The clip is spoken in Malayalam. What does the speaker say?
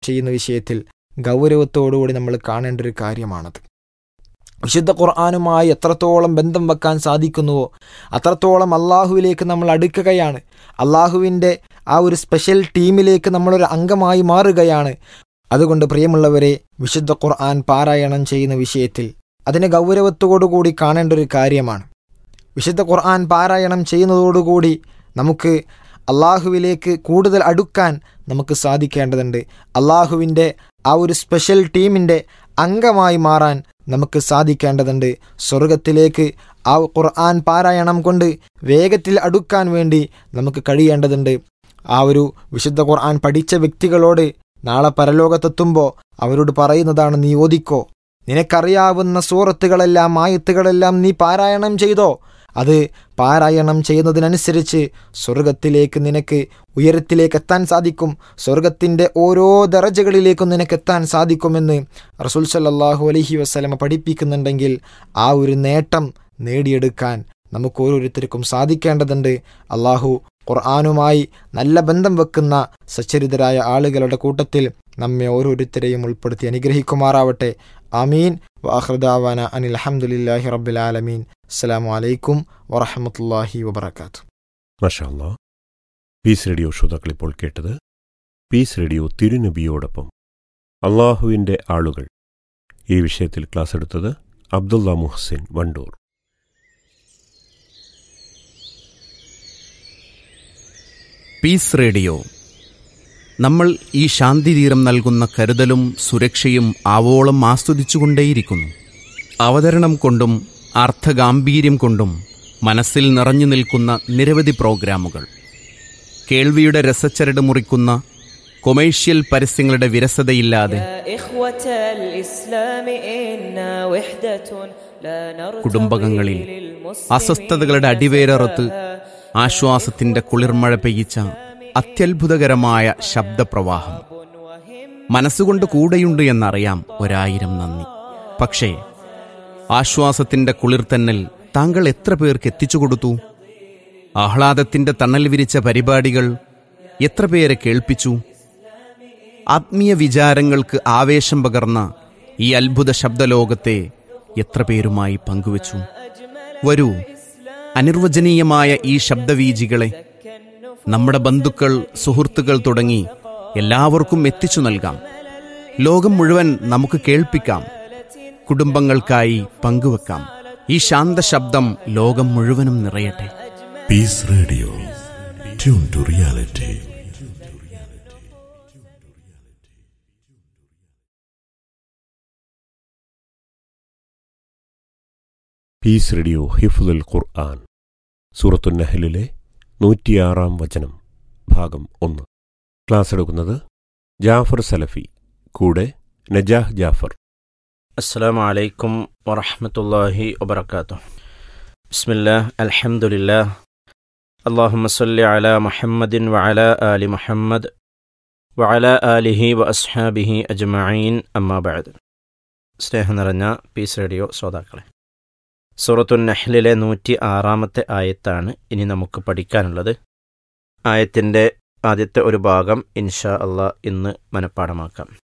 ചെയ്യുന്ന വിഷയത്തിൽ ഗൗരവത്തോടുകൂടി നമ്മൾ കാണേണ്ട ഒരു കാര്യമാണത് വിശുദ്ധ ഖുർആാനുമായി എത്രത്തോളം ബന്ധം വെക്കാൻ സാധിക്കുന്നുവോ അത്രത്തോളം അള്ളാഹുവിലേക്ക് നമ്മൾ അടുക്കുകയാണ് അള്ളാഹുവിൻ്റെ ആ ഒരു സ്പെഷ്യൽ ടീമിലേക്ക് നമ്മളൊരു അംഗമായി മാറുകയാണ് അതുകൊണ്ട് പ്രിയമുള്ളവരെ വിശുദ്ധ ഖുർആൻ പാരായണം ചെയ്യുന്ന വിഷയത്തിൽ അതിനെ ഗൗരവത്തോടുകൂടി കാണേണ്ട ഒരു കാര്യമാണ് വിശുദ്ധ ഖുർആൻ പാരായണം ചെയ്യുന്നതോടുകൂടി നമുക്ക് അള്ളാഹുവിലേക്ക് കൂടുതൽ അടുക്കാൻ നമുക്ക് സാധിക്കേണ്ടതുണ്ട് അള്ളാഹുവിൻ്റെ ആ ഒരു സ്പെഷ്യൽ ടീമിൻ്റെ അംഗമായി മാറാൻ നമുക്ക് സാധിക്കേണ്ടതുണ്ട് സ്വർഗത്തിലേക്ക് ആ ഖുർആൻ പാരായണം കൊണ്ട് വേഗത്തിൽ അടുക്കാൻ വേണ്ടി നമുക്ക് കഴിയേണ്ടതുണ്ട് ആ ഒരു വിശുദ്ധ ഖുർആൻ പഠിച്ച വ്യക്തികളോട് നാളെ പരലോകത്തെത്തുമ്പോൾ അവരോട് പറയുന്നതാണ് നീ ഓദിക്കോ നിനക്കറിയാവുന്ന സൂറത്തുകളെല്ലാം ആയത്തുകളെല്ലാം നീ പാരായണം ചെയ്തോ അത് പാരായണം ചെയ്യുന്നതിനനുസരിച്ച് സ്വർഗത്തിലേക്ക് നിനക്ക് ഉയരത്തിലേക്ക് എത്താൻ സാധിക്കും സ്വർഗത്തിൻ്റെ ഓരോ ദറജകളിലേക്കും നിനക്ക് എത്താൻ സാധിക്കുമെന്ന് റസൂൽ സല്ലാഹു അലഹി വസ്ലമ പഠിപ്പിക്കുന്നുണ്ടെങ്കിൽ ആ ഒരു നേട്ടം നേടിയെടുക്കാൻ നമുക്ക് ഓരോരുത്തർക്കും സാധിക്കേണ്ടതുണ്ട് അള്ളാഹു ഖുർആാനുമായി നല്ല ബന്ധം വെക്കുന്ന സച്ചരിതരായ ആളുകളുടെ കൂട്ടത്തിൽ നമ്മെ ഓരോരുത്തരെയും ഉൾപ്പെടുത്തി അനുഗ്രഹിക്കുമാറാവട്ടെ ആമീൻ വാഹൃദാവാന അനിൽ അഹമ്മദില്ലാഹി റബ്ബിൽ ആലമീൻ അസ്സലാമു അലൈക്കും വറഹമത്തല്ലാഹി വബർക്കാത്തു മഷാല്ല പീസ് റേഡിയോ ശ്രോതാക്കൾ ഇപ്പോൾ കേട്ടത് പീസ് റേഡിയോ തിരുനബിയോടൊപ്പം അള്ളാഹുവിൻ്റെ ആളുകൾ ഈ വിഷയത്തിൽ ക്ലാസ് എടുത്തത് അബ്ദുള്ള മുഹസിൻ വണ്ടൂർ പീസ് റേഡിയോ നമ്മൾ ഈ ശാന്തിതീരം നൽകുന്ന കരുതലും സുരക്ഷയും ആവോളം ആസ്വദിച്ചുകൊണ്ടേയിരിക്കുന്നു അവതരണം കൊണ്ടും അർത്ഥഗാംഭീര്യം കൊണ്ടും മനസ്സിൽ നിറഞ്ഞു നിൽക്കുന്ന നിരവധി പ്രോഗ്രാമുകൾ കേൾവിയുടെ രസച്ചരട് മുറിക്കുന്ന കൊമേഴ്ഷ്യൽ പരസ്യങ്ങളുടെ വിരസതയില്ലാതെ يا إخوة الإسلام إنا وحدة لا نرتضي കുടുംബകങ്ങളിൽ للمسلمين അസ്വസ്ഥതകളുടെ അടിവേരറുത്ത് ആശ്വാസത്തിന്റെ കുളിർമഴ പെയ്യിച്ച അത്യത്ഭുതകരമായ ശബ്ദപ്രവാഹം മനസ്സുകൊണ്ട് കൂടെയുണ്ട് എന്നറിയാം ഒരായിരം നന്ദി പക്ഷേ ആശ്വാസത്തിന്റെ കുളിർത്തന്നൽ താങ്കൾ എത്ര പേർക്ക് എത്തിച്ചു കൊടുത്തു ആഹ്ലാദത്തിന്റെ തണൽ വിരിച്ച പരിപാടികൾ എത്ര പേരെ കേൾപ്പിച്ചു ആത്മീയ വിചാരങ്ങൾക്ക് ആവേശം പകർന്ന ഈ അത്ഭുത ശബ്ദലോകത്തെ എത്ര പേരുമായി പങ്കുവച്ചു വരൂ അനിർവചനീയമായ ഈ ശബ്ദവീജികളെ നമ്മുടെ ബന്ധുക്കൾ സുഹൃത്തുക്കൾ തുടങ്ങി എല്ലാവർക്കും എത്തിച്ചു നൽകാം ലോകം മുഴുവൻ നമുക്ക് കേൾപ്പിക്കാം കുടുംബങ്ങൾക്കായി പങ്കുവെക്കാം ഈ ശാന്ത ശബ്ദം ലോകം മുഴുവനും നിറയട്ടെ Peace Radio. Tune to reality. Peace radio ഹിഫുൽ ഖുർആൻ സൂറത്തുന്നഹലിലെ നൂറ്റിയാറാം വചനം ഭാഗം ഒന്ന് ക്ലാസ് എടുക്കുന്നത് ജാഫർ സലഫി കൂടെ നജാഹ് ജാഫർ السلام عليكم ورحمة الله وبركاته بسم الله الحمد لله اللهم صل على محمد وعلى آل محمد وعلى آله وأصحابه أجمعين أما بعد സ്നേഹം നിറഞ്ഞ പീസ് റേഡിയോ ശ്രോതാക്കളെ സൂറത്തു നഹ്ലിലെ നൂറ്റി ആറാമത്തെ ആയത്താണ് ഇനി നമുക്ക് പഠിക്കാനുള്ളത് ആയത്തിൻ്റെ ആദ്യത്തെ ഒരു ഭാഗം ഇൻഷാ അള്ളാഹ് ഇന്ന് മനഃപ്പാടമാക്കാം